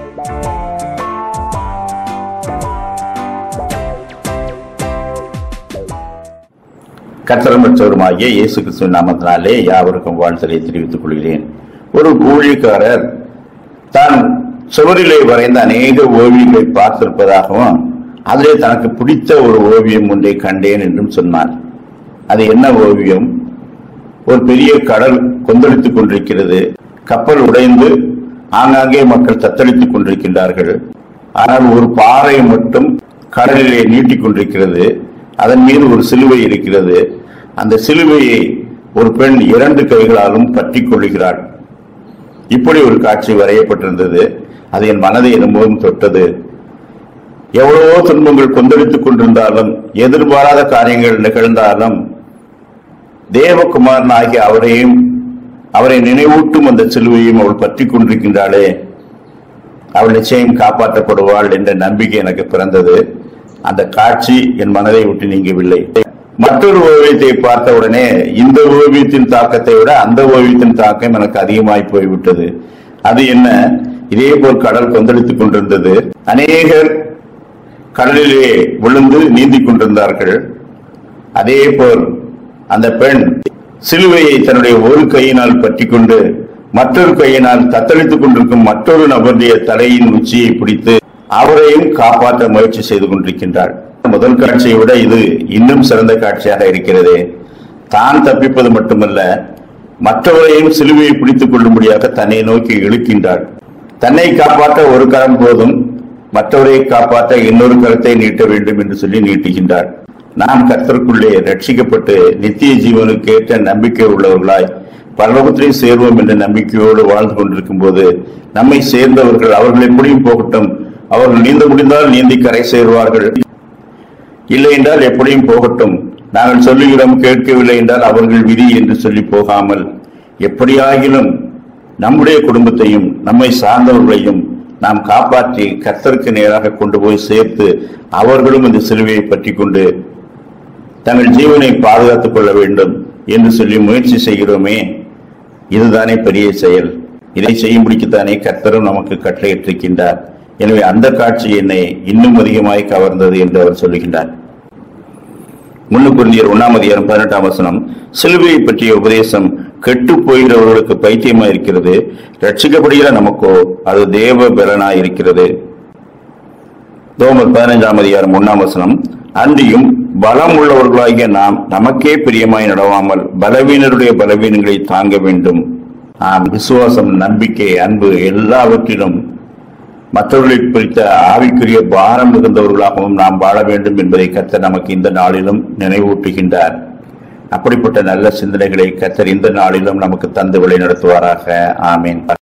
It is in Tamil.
கத்தரமற்றவருமாகிய இயேசு கிறிஸ்துவின் நாமத்தினாலே யாவருக்கும் வாழ்த்தலை தெரிவித்துக் கொள்கிறேன் ஒரு ஊழியக்காரர் தான் சுவரிலே வரைந்த அநேக ஓவியங்களை பார்த்திருப்பதாகவும் அதிலே தனக்கு பிடித்த ஒரு ஓவியம் ஒன்றை கண்டேன் என்றும் சொன்னார் அது என்ன ஓவியம் ஒரு பெரிய கடல் கொந்தளித்துக் கொண்டிருக்கிறது கப்பல் உடைந்து ஆங்காங்கே மக்கள் தத்தளித்துக் கொண்டிருக்கின்றார்கள் ஆனால் ஒரு பாறை மட்டும் கடலிலே நீட்டிக் கொண்டிருக்கிறது அதன் மீது ஒரு சிலுவை இருக்கிறது அந்த சிலுவையை ஒரு பெண் இரண்டு கைகளாலும் பற்றிக் கொள்கிறாள் இப்படி ஒரு காட்சி வரையப்பட்டிருந்தது அது என் மனதை ரொம்பவும் தொட்டது எவ்வளவோ துன்பங்கள் கொந்தளித்துக் கொண்டிருந்தாலும் எதிர்பாராத காரியங்கள் நிகழ்ந்தாலும் தேவகுமாரன் ஆகிய அவரையும் அவரை நினைவூட்டும் அந்த சிலுவையும் அவள் பற்றி கொண்டிருக்கின்றாளே அவள் நிச்சயம் காப்பாற்றப்படுவாள் என்ற நம்பிக்கை எனக்கு பிறந்தது அந்த காட்சி என் மனதை விட்டு நீங்கவில்லை மற்றொரு ஓவியத்தை பார்த்த உடனே இந்த ஓவியத்தின் தாக்கத்தை விட அந்த ஓவியத்தின் தாக்கம் எனக்கு அதிகமாய் போய்விட்டது அது என்ன இதே போல் கடல் கொந்தளித்துக் கொண்டிருந்தது அநேகர் கடலிலே விழுந்து நீந்திக் கொண்டிருந்தார்கள் அதே போல் அந்த பெண் சிலுவையை தன்னுடைய ஒரு கையினால் பற்றிக்கொண்டு மற்றொரு கையினால் தத்தளித்துக் கொண்டிருக்கும் மற்றொரு நபருடைய தலையின் உச்சியை பிடித்து அவரையும் காப்பாற்ற முயற்சி செய்து கொண்டிருக்கின்றாள் முதல் காட்சியை விட இது இன்னும் சிறந்த காட்சியாக இருக்கிறது தான் தப்பிப்பது மட்டுமல்ல மற்றவரையும் சிலுவையை பிடித்துக் கொள்ளும்படியாக தன்னை நோக்கி இழுக்கின்றாள் தன்னை காப்பாற்ற ஒரு கரம் போதும் மற்றவரை காப்பாற்ற இன்னொரு கரத்தை நீட்ட வேண்டும் என்று சொல்லி நீட்டுகின்றார் நாம் கர்த்தருக்குள்ளே ரட்சிக்கப்பட்டு நித்திய ஜீவனுக்கு ஏற்ற நம்பிக்கை உள்ளவர்களாய் பரலோகத்திலே சேர்வோம் என்ற நம்பிக்கையோடு வாழ்ந்து கொண்டிருக்கும் போது நம்மை சேர்ந்தவர்கள் அவர்கள் எப்படியும் போகட்டும் அவர்கள் நீந்த முடிந்தால் நீந்தி கரை சேர்வார்கள் இல்லை என்றால் எப்படியும் போகட்டும் நாங்கள் சொல்லுகிறோம் கேட்கவில்லை என்றால் அவர்கள் விதி என்று சொல்லி போகாமல் எப்படியாகிலும் நம்முடைய குடும்பத்தையும் நம்மை சார்ந்தவர்களையும் நாம் காப்பாற்றி கர்த்தருக்கு நேராக கொண்டு போய் சேர்த்து அவர்களும் இந்த சிலுவையை பற்றி கொண்டு தங்கள் ஜீவனை பாதுகாத்துக் கொள்ள வேண்டும் என்று சொல்லி முயற்சி செய்கிறோமே இதுதானே பெரிய செயல் இதை செய்யும்படிக்குத்தானே கர்த்தரும் நமக்கு கட்டளையிட்டிருக்கின்றார் எனவே அந்த காட்சி என்னை இன்னும் அதிகமாய் கவர்ந்தது என்று அவர் சொல்லுகின்றார் முன்னு குருந்தியர் ஒன்னாம் அதிகாரம் பதினெட்டாம் வசனம் சிலுவையை பற்றிய உபதேசம் கெட்டு போகிறவர்களுக்கு பைத்தியமா இருக்கிறது ரட்சிக்கப்படுகிற நமக்கோ அது தேவ பலனா இருக்கிறது தோமர் பதினைஞ்சாம் அதிகாரம் ஒன்னாம் வசனம் அன்றியும் பலம் உள்ளவர்களாகிய நாம் நமக்கே பிரியமாய் நடவாமல் பலவீனருடைய பலவீனங்களை தாங்க வேண்டும் ஆம் விசுவாசம் நம்பிக்கை அன்பு எல்லாவற்றிலும் மற்றவர்களை குறித்த ஆவிக்குரிய பாரம் மிகுந்தவர்களாகவும் நாம் வாழ வேண்டும் என்பதை கர்த்தர் நமக்கு இந்த நாளிலும் நினைவூட்டுகின்றார் அப்படிப்பட்ட நல்ல சிந்தனைகளை கர்த்தர் இந்த நாளிலும் நமக்கு தந்து வழி நடத்துவாராக ஆமீன்